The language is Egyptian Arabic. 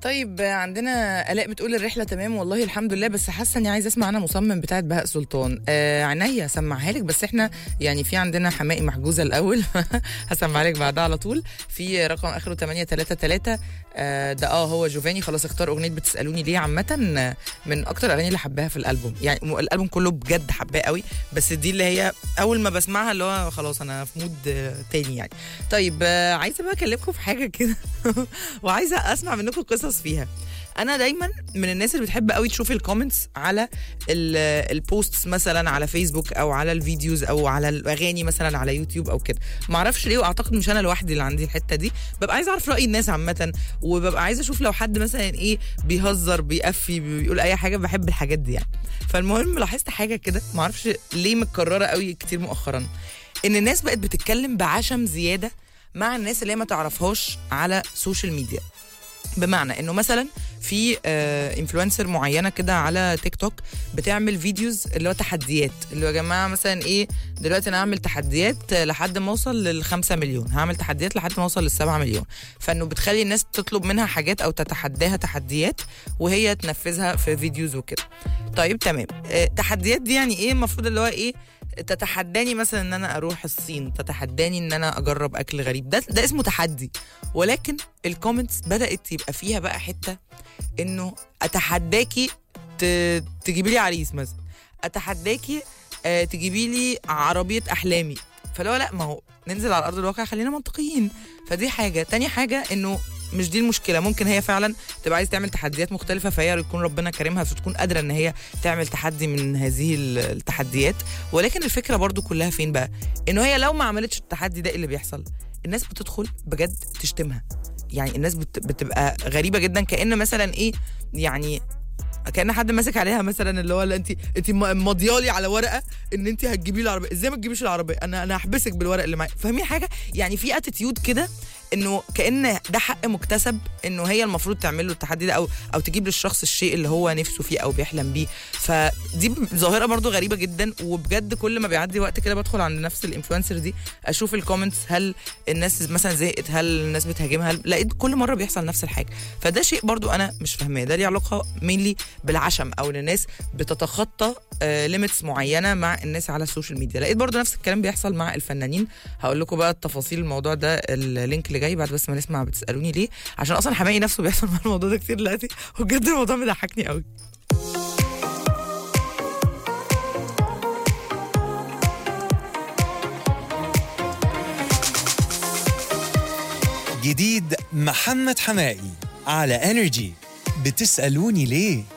طيب عندنا الاء بتقول الرحله تمام والله الحمد لله بس حاسه اني عايزه اسمع انا مصمم بتاعت بهاء سلطان آه عينيا سمعها لك بس احنا يعني في عندنا حمائي محجوزه الاول هسمعها لك بعدها على طول في رقم اخره 833 آه ده اه هو جوفاني خلاص اختار اغنيه بتسالوني ليه عامه من اكتر الاغاني اللي حباها في الالبوم يعني م- الالبوم كله بجد حباه قوي بس دي اللي هي اول ما بسمعها اللي هو خلاص انا في مود آه، تاني يعني طيب آه عايزه بقى اكلمكم في حاجه كده وعايزه اسمع منكم قصص فيها انا دايما من الناس اللي بتحب قوي تشوف الكومنتس على ال- البوستس مثلا على فيسبوك او على الفيديوز او على الاغاني مثلا على يوتيوب او كده ما اعرفش ليه واعتقد مش انا لوحدي اللي عندي الحته دي ببقى عايزه اعرف راي الناس عامه وببقى عايزه اشوف لو حد مثلا ايه بيهزر بيقفي بيقول اي حاجه بحب الحاجات دي يعني فالمهم لاحظت حاجه كده ما اعرفش ليه متكرره قوي كتير مؤخرا ان الناس بقت بتتكلم بعشم زياده مع الناس اللي هي ما تعرفهاش على سوشيال ميديا بمعنى انه مثلا في انفلونسر معينه كده على تيك توك بتعمل فيديوز اللي هو تحديات اللي هو يا جماعه مثلا ايه دلوقتي انا هعمل تحديات آه، لحد ما اوصل للخمسة مليون هعمل تحديات لحد ما اوصل للسبعة مليون فانه بتخلي الناس تطلب منها حاجات او تتحداها تحديات وهي تنفذها في فيديوز وكده طيب تمام آه، تحديات دي يعني ايه المفروض اللي هو ايه تتحداني مثلا ان انا اروح الصين تتحداني ان انا اجرب اكل غريب ده ده اسمه تحدي ولكن الكومنتس بدات يبقى فيها بقى حته انه اتحداكي ت- تجيبي لي عريس مثلا اتحداكي آه، تجيبي لي عربيه احلامي فلو لا ما هو ننزل على ارض الواقع خلينا منطقيين فدي حاجه تاني حاجه انه مش دي المشكله ممكن هي فعلا تبقى عايز تعمل تحديات مختلفه فهي يكون ربنا كريمها فتكون قادره ان هي تعمل تحدي من هذه ال- التحديات ولكن الفكره برضو كلها فين بقى انه هي لو ما عملتش التحدي ده إيه اللي بيحصل الناس بتدخل بجد تشتمها يعني الناس بت- بتبقى غريبه جدا كان مثلا ايه يعني كان حد ماسك عليها مثلا اللي هو لا انت انت ماضيالي على ورقه ان انت هتجيبي لي العربيه ازاي ما تجيبيش العربيه انا انا هحبسك بالورق اللي معايا فاهمين حاجه يعني في اتيتيود كده انه كان ده حق مكتسب انه هي المفروض تعمل له التحدي ده او او تجيب للشخص الشيء اللي هو نفسه فيه او بيحلم بيه فدي ظاهره برضو غريبه جدا وبجد كل ما بيعدي وقت كده بدخل عند نفس الانفلونسر دي اشوف الكومنتس هل الناس مثلا زهقت هل الناس بتهاجمها هل لقيت كل مره بيحصل نفس الحاجه فده شيء برضو انا مش فاهماه ده ليه علاقه مينلي بالعشم او ان الناس بتتخطى ليميتس معينه مع الناس على السوشيال ميديا لقيت برضو نفس الكلام بيحصل مع الفنانين هقول لكم بقى التفاصيل الموضوع ده اللينك اللي جاي بعد بس ما نسمع بتسالوني ليه عشان اصلا حماقي نفسه بيحصل مع الموضوع ده كتير دلوقتي وبجد الموضوع مضحكني قوي جديد محمد حمائي على انرجي بتسألوني ليه